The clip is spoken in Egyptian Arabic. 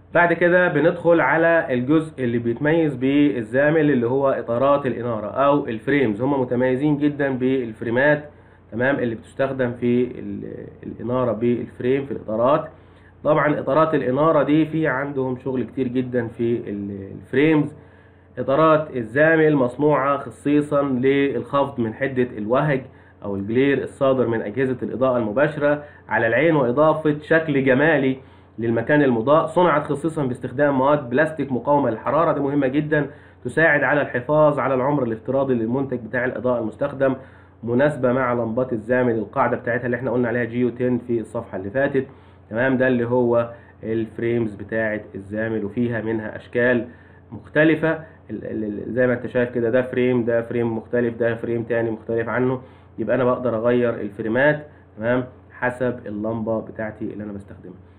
بعد كده بندخل على الجزء اللي بيتميز بالزامل اللي هو اطارات الاناره او الفريمز هم متميزين جدا بالفريمات تمام اللي بتستخدم في ال- الاناره بالفريم في الاطارات طبعا اطارات الاناره دي في عندهم شغل كتير جدا في ال- الفريمز اطارات الزامل مصنوعه خصيصا للخفض من حده الوهج او الجلير الصادر من اجهزه الاضاءه المباشره على العين واضافه شكل جمالي للمكان المضاء صنعت خصيصا باستخدام مواد بلاستيك مقاومه للحراره دي مهمه جدا تساعد على الحفاظ على العمر الافتراضي للمنتج بتاع الاضاءه المستخدم مناسبه مع لمبات الزامل القاعده بتاعتها اللي احنا قلنا عليها جيو 10 في الصفحه اللي فاتت تمام ده اللي هو الفريمز بتاعه الزامل وفيها منها اشكال مختلفه ال- ال- ال- زي ما انت شايف كده ده فريم ده فريم مختلف ده فريم تاني مختلف عنه يبقى انا بقدر اغير الفريمات تمام حسب اللمبه بتاعتي اللي انا بستخدمها